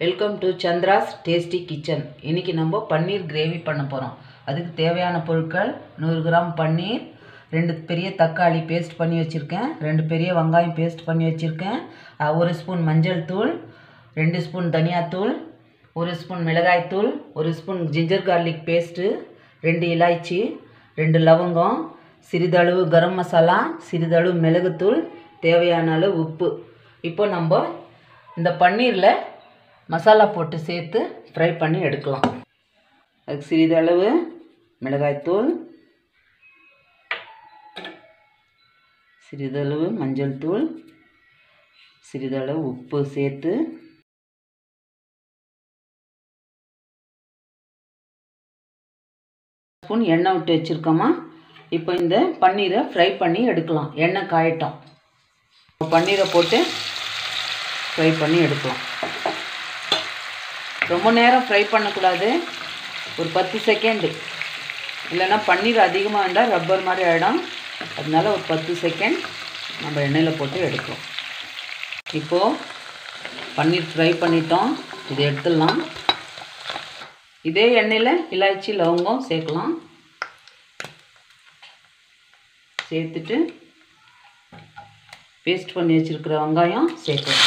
welcome to Chandra's tasty kitchen இன்னைக்கு நம்ம பன்னீர் gravy பண்ண போகிறோம் அதுக்கு தேவையான பொருட்கள் நூறு கிராம் பன்னீர் ரெண்டு பெரிய தக்காளி பேஸ்ட் பண்ணி வச்சுருக்கேன் ரெண்டு பெரிய வெங்காயம் பேஸ்ட் பண்ணி வச்சுருக்கேன் அஹ், ஒரு ஸ்பூன் மஞ்சள் தூள் ரெண்டு ஸ்பூன் தனியாத்தூள் ஒரு ஸ்பூன் மிளகாய்த்தூள் ஒரு ஸ்பூன் ஜிஞ்சர் கார்லிக் பேஸ்ட்டு ரெண்டு இலாய்ச்சி ரெண்டு லவங்கம் சிறிதளவு கரம் மசாலா சிறிதளவு மிளகுத்தூள் தேவையான அளவு உப்பு இப்போ நம்ம இந்த பன்னீரில் மசாலா போட்டு சேர்த்து ஃப்ரை பண்ணி எடுக்கலாம் அதுக்கு சிறிதளவு மிளகாய்த்தூள் சிறிதளவு மஞ்சள் தூள் சிறிதளவு உப்பு சேர்த்து ஸ்பூன் எண்ணெய் விட்டு வச்சுருக்கோமா இப்போ இந்த பன்னீரை ஃப்ரை பண்ணி எடுக்கலாம் எண்ணெய் காயட்டும் பன்னீரை போட்டு ஃப்ரை பண்ணி எடுக்கலாம் ரொம்ப நேரம் ஃப்ரை பண்ணக்கூடாது ஒரு பத்து செகண்டு இல்லைன்னா பன்னீர் அதிகமாக இருந்தால் ரப்பர் மாதிரி ஆகிடும் அதனால ஒரு பத்து செகண்ட் நம்ம எண்ணெயில் போட்டு எடுக்கலாம் இப்போது பன்னீர் ஃப்ரை பண்ணிட்டோம் இதை எடுத்துடலாம் இதே எண்ணெயில் இலாய்ச்சி லவங்கம் சேர்க்கலாம் சேர்த்துட்டு பேஸ்ட் பண்ணி வச்சுருக்கிற வெங்காயம் சேர்க்கலாம்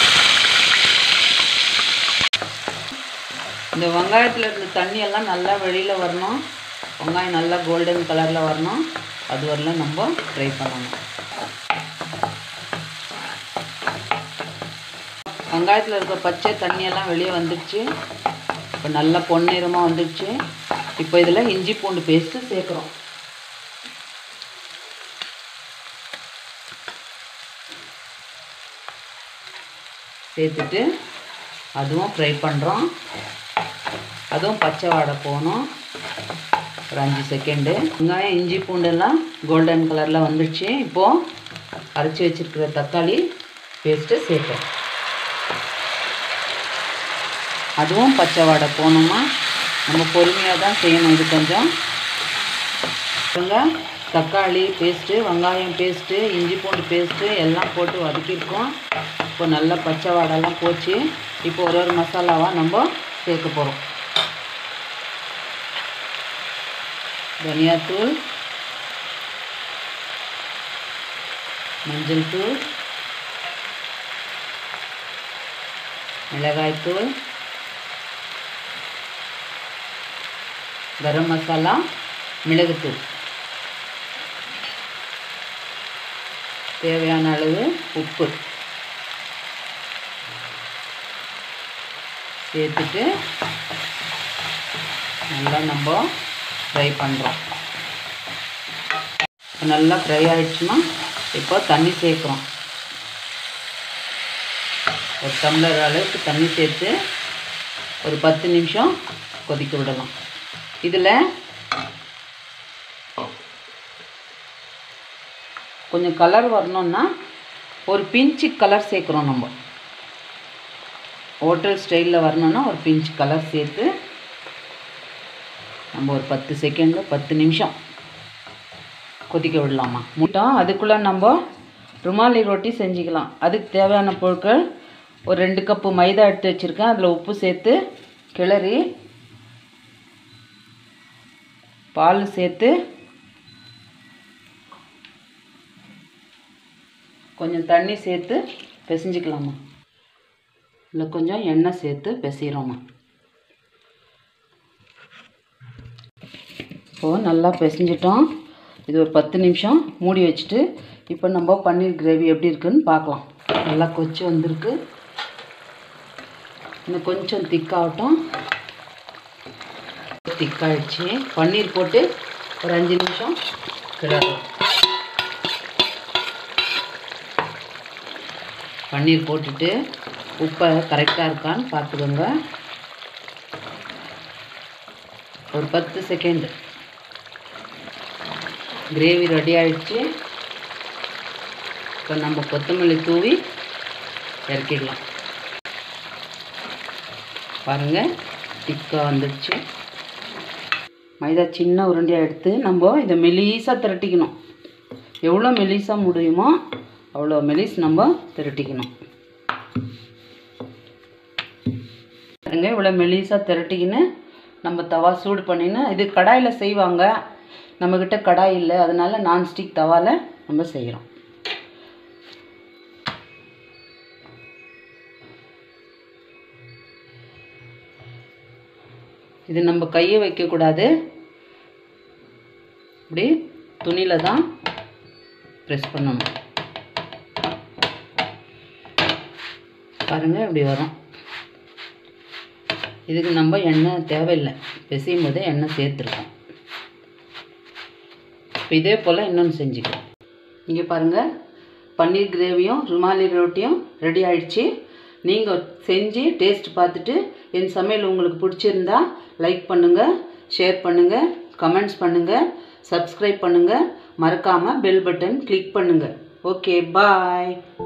இந்த வெங்காயத்தில் இருந்த தண்ணியெல்லாம் நல்லா வெளியில் வரணும் வெங்காயம் நல்லா கோல்டன் கலரில் வரணும் அது வரலாம் நம்ம ஃப்ரை பண்ணணும் வெங்காயத்தில் இருக்க பச்சை தண்ணியெல்லாம் வெளியே வந்துடுச்சு இப்போ நல்லா பொன்னிறமாக வந்துடுச்சு இப்போ இதில் இஞ்சி பூண்டு பேஸ்ட்டு சேர்க்குறோம் சேர்த்துட்டு அதுவும் ஃப்ரை பண்ணுறோம் அதுவும் பச்சை வாடை போகணும் ஒரு அஞ்சு செகண்டு வெங்காயம் இஞ்சி பூண்டெல்லாம் கோல்டன் கலரில் வந்துடுச்சு இப்போது அரைச்சி வச்சுருக்கிற தக்காளி பேஸ்ட்டு சேர்த்தோம் அதுவும் பச்சை வாடை போகணுமா நம்ம பொறுமையாக தான் செய்யணும் இது கொஞ்சம் பாருங்க தக்காளி பேஸ்ட்டு வெங்காயம் பேஸ்ட்டு இஞ்சி பூண்டு பேஸ்ட்டு எல்லாம் போட்டு வதக்கியிருக்கோம் இப்போ நல்லா பச்சை வாடெல்லாம் போச்சு இப்போ ஒரு ஒரு மசாலாவாக நம்ம சேர்க்க போகிறோம் தனியாத்தூள் மஞ்சள் தூள் மிளகாய்த்தூள் கரம் மசாலா மிளகுத்தூள் தேவையான அளவு உப்பு சேர்த்துட்டு நல்லா நம்ம ஃப்ரை பண்ணுறோம் நல்லா ஃப்ரை ஆயிடுச்சுன்னா இப்போ தண்ணி சேர்க்குறோம் ஒரு டம்ளர் அளவுக்கு தண்ணி சேர்த்து ஒரு பத்து நிமிஷம் கொதிக்க விடலாம் இதில் கொஞ்சம் கலர் வரணும்னா ஒரு பிஞ்சு கலர் சேர்க்குறோம் நம்ம ஹோட்டல் ஸ்டைலில் வரணும்னா ஒரு பிஞ்ச் கலர் சேர்த்து நம்ம ஒரு பத்து செகண்டு பத்து நிமிஷம் கொதிக்க விடலாமா முட்டம் அதுக்குள்ளே நம்ம ருமாலி ரொட்டி செஞ்சுக்கலாம் அதுக்கு தேவையான பொருட்கள் ஒரு ரெண்டு கப்பு மைதா எடுத்து வச்சுருக்கேன் அதில் உப்பு சேர்த்து கிளறி பால் சேர்த்து கொஞ்சம் தண்ணி சேர்த்து பிசைஞ்சிக்கலாமா இல்லை கொஞ்சம் எண்ணெய் சேர்த்து பிசைகிறோமா இப்போது நல்லா பிசைஞ்சிட்டோம் இது ஒரு பத்து நிமிஷம் மூடி வச்சுட்டு இப்போ நம்ம பன்னீர் கிரேவி எப்படி இருக்குன்னு பார்க்கலாம் நல்லா கொச்சி வந்திருக்கு இன்னும் கொஞ்சம் திக்காகட்டும் திக்காயிடுச்சு பன்னீர் போட்டு ஒரு அஞ்சு நிமிஷம் கிடக்கும் பன்னீர் போட்டுட்டு உப்பை கரெக்டாக இருக்கான்னு பார்த்துக்கோங்க ஒரு பத்து செகண்ட் கிரேவி ரெடி ஆயிடுச்சு இப்போ நம்ம கொத்தமல்லி தூவி இறக்கிடலாம் பாருங்கள் திக்காக வந்துடுச்சு மைதா சின்ன உருண்டையாக எடுத்து நம்ம இதை மெலிசாக திரட்டிக்கணும் எவ்வளோ மெலிசாக முடியுமோ அவ்வளோ மெலிஸ் நம்ம திரட்டிக்கணும் பாருங்கள் இவ்வளோ மெலிசாக திரட்டிக்கின்னு நம்ம தவா சூடு பண்ணின்னு இது கடாயில் செய்வாங்க நம்மக்கிட்ட கடாய் இல்லை அதனால நான்ஸ்டிக் தவாவில் நம்ம செய்கிறோம் இது நம்ம கையை வைக்கக்கூடாது இப்படி துணியில் தான் ப்ரெஸ் பண்ணணும் பாருங்கள் இப்படி வரும் இதுக்கு நம்ம எண்ணெய் தேவையில்லை பிசையும் போதே எண்ணெய் சேர்த்துருக்கோம் இப்போ இதே போல் இன்னொன்று செஞ்சுக்கலாம் இங்கே பாருங்கள் பன்னீர் கிரேவியும் ருமாலி ரொட்டியும் ரெடி ஆயிடுச்சு நீங்கள் செஞ்சு டேஸ்ட் பார்த்துட்டு என் சமையல் உங்களுக்கு பிடிச்சிருந்தா லைக் பண்ணுங்கள் ஷேர் பண்ணுங்கள் கமெண்ட்ஸ் பண்ணுங்கள் சப்ஸ்கிரைப் பண்ணுங்கள் மறக்காமல் பெல் பட்டன் கிளிக் பண்ணுங்கள் ஓகே பாய்